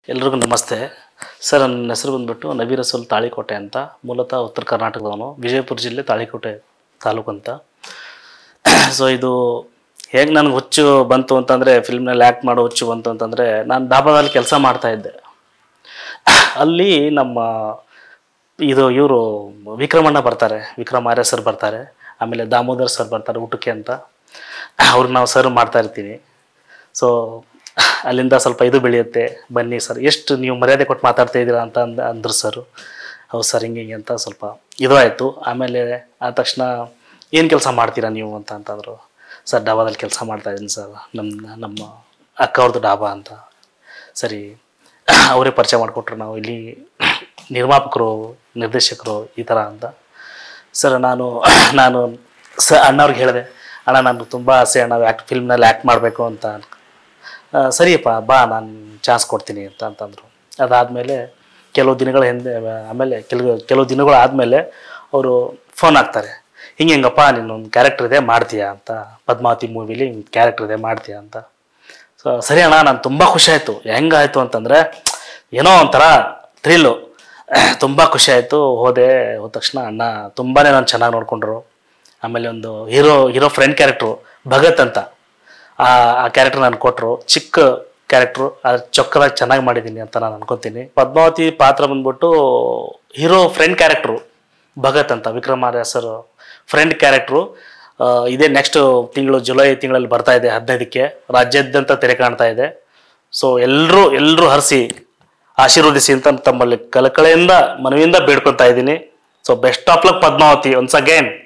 ಎಲ್ರಿಗೂ ನಮಸ್ತೆ ಸರ್ ನನ್ನ ಹೆಸರು ಬಂದ್ಬಿಟ್ಟು ನಬೀರ್ ರಸೂಲ್ ತಾಳಿಕೋಟೆ ಅಂತ ಮೂಲತಃ ಉತ್ತರ ಕರ್ನಾಟಕದವನು ವಿಜಯಪುರ ಜಿಲ್ಲೆ ತಾಳಿಕೋಟೆ ತಾಲೂಕು ಅಂತ ಸೊ ಇದು ಹೇಗೆ ನನಗೆ ಹುಚ್ಚು ಬಂತು ಅಂತಂದರೆ ಫಿಲ್ಮ್ನಲ್ಲಿ ಆ್ಯಕ್ಟ್ ಮಾಡೋ ಹುಚ್ಚು ಬಂತು ಅಂತಂದರೆ ನಾನು ಡಾಬಾದಲ್ಲಿ ಕೆಲಸ ಮಾಡ್ತಾ ಇದ್ದೆ ಅಲ್ಲಿ ನಮ್ಮ ಇದು ಇವರು ವಿಕ್ರಮಣ್ಣ ಬರ್ತಾರೆ ವಿಕ್ರಮ್ ಆರ್ಯ ಸರ್ ಬರ್ತಾರೆ ಆಮೇಲೆ ದಾಮೋದರ್ ಸರ್ ಬರ್ತಾರೆ ಊಟಕ್ಕೆ ಅಂತ ಅವ್ರಿಗೆ ನಾವು ಸರ್ವ್ ಮಾಡ್ತಾ ಇರ್ತೀವಿ ಸೊ ಅಲ್ಲಿಂದ ಸ್ವಲ್ಪ ಇದು ಬೆಳೆಯುತ್ತೆ ಬನ್ನಿ ಸರ್ ಎಷ್ಟು ನೀವು ಮರ್ಯಾದೆ ಕೊಟ್ಟು ಮಾತಾಡ್ತಾ ಇದ್ದೀರಾ ಅಂತ ಅಂದ ಅಂದರು ಸರ್ ಹೌದು ಸರ್ ಹಿಂಗೆ ಹಿಂಗೆ ಅಂತ ಸ್ವಲ್ಪ ಇದು ಆಯಿತು ಆಮೇಲೆ ಆದ ತಕ್ಷಣ ಏನು ಕೆಲಸ ಮಾಡ್ತೀರಾ ನೀವು ಅಂತ ಅಂತಂದರು ಸರ್ ಡಾಬಾದಲ್ಲಿ ಕೆಲಸ ಮಾಡ್ತಾ ಇದ್ದೀನಿ ಸರ್ ನಮ್ಮ ನಮ್ಮ ಅಕ್ಕ ಅವ್ರದ್ದು ಡಾಬಾ ಅಂತ ಸರಿ ಅವರೇ ಪರಿಚಯ ಮಾಡಿಕೊಟ್ರು ನಾವು ಇಲ್ಲಿ ನಿರ್ಮಾಪಕರು ನಿರ್ದೇಶಕರು ಈ ಥರ ಅಂತ ಸರ್ ನಾನು ನಾನು ಸ ಅಣ್ಣವ್ರಿಗೆ ಹೇಳಿದೆ ಅಣ್ಣ ನಾನು ತುಂಬ ಆಸೆ ಅಣ್ಣ ಆ್ಯಕ್ಟ್ ಫಿಲ್ಮ್ನಲ್ಲಿ ಆ್ಯಕ್ಟ್ ಮಾಡಬೇಕು ಅಂತ ಆ, ಸರಿಯಪ್ಪ ಬಾ ನಾನು ಚಾನ್ಸ್ ಕೊಡ್ತೀನಿ ಅಂತ ಅಂತಂದರು ಅದಾದಮೇಲೆ ಕೆಲವು ದಿನಗಳ ಹಿಂದೆ ಆಮೇಲೆ ಕೆಲವು ಕೆಲವು ದಿನಗಳು ಆದಮೇಲೆ ಅವರು ಫೋನ್ ಹಾಕ್ತಾರೆ ಹಿಂಗೆ ಹೆಂಗಪ್ಪ ನಿನ್ನೊಂದು ಕ್ಯಾರೆಕ್ಟರ್ ಇದೆ ಮಾಡ್ತೀಯಾ ಅಂತ ಪದ್ಮಾವತಿ ಮೂವಿಲಿ ಕ್ಯಾರೆಕ್ಟರ್ ಇದೆ ಮಾಡ್ತೀಯಾ ಅಂತ ಸೊ ಸರಿ ಅಣ್ಣ ನಾನು ತುಂಬ ಖುಷಿ ಆಯಿತು ಹೆಂಗಾಯಿತು ಅಂತಂದರೆ ಏನೋ ಒಂಥರ ಥ್ರಿಲ್ಲು ತುಂಬ ಖುಷಿ ಆಯಿತು ಹೋದೆ ಹೋದ ತಕ್ಷಣ ಅಣ್ಣ ತುಂಬಾ ನಾನು ಚೆನ್ನಾಗಿ ನೋಡ್ಕೊಂಡ್ರು ಆಮೇಲೆ ಒಂದು hero hero friend character Bhagat ಅಂತ ಆ ಆ ಕ್ಯಾರೆಕ್ಟರ್ ನಾನು ಕೊಟ್ಟರು ಚಿಕ್ಕ ಕ್ಯಾರೆಕ್ಟ್ರು ಅದು ಚೊಕ್ಕದಾಗಿ ಚೆನ್ನಾಗಿ ಮಾಡಿದ್ದೀನಿ ಅಂತ ನಾನು ಅನ್ಕೊತೀನಿ ಪದ್ಮಾವತಿ ಪಾತ್ರ ಬಂದ್ಬಿಟ್ಟು ಹೀರೋ ಫ್ರೆಂಡ್ ಕ್ಯಾರೆಕ್ಟ್ರು ಭಗತ್ ಅಂತ ವಿಕ್ರಮಾರ್ಯ ಸರ್ ಫ್ರೆಂಡ್ ಕ್ಯಾರೆಕ್ಟ್ರು ಇದೇ ನೆಕ್ಸ್ಟ್ ತಿಂಗಳು ಜುಲೈ ತಿಂಗಳಲ್ಲಿ ಬರ್ತಾ ಇದೆ ಹದಿನೈದಕ್ಕೆ ರಾಜ್ಯಾದ್ಯಂತ ತೆರೆ ಕಾಣ್ತಾ ಇದೆ ಸೊ ಎಲ್ಲರೂ ಎಲ್ಲರೂ ಹರಿಸಿ ಆಶೀರ್ವದಿಸಿ ಅಂತ ತಮ್ಮಲ್ಲಿ ಕಳಕಳೆಯಿಂದ ಮನವಿಯಿಂದ ಬೇಡ್ಕೊತಾ ಇದ್ದೀನಿ so best of luck Padmavathi once again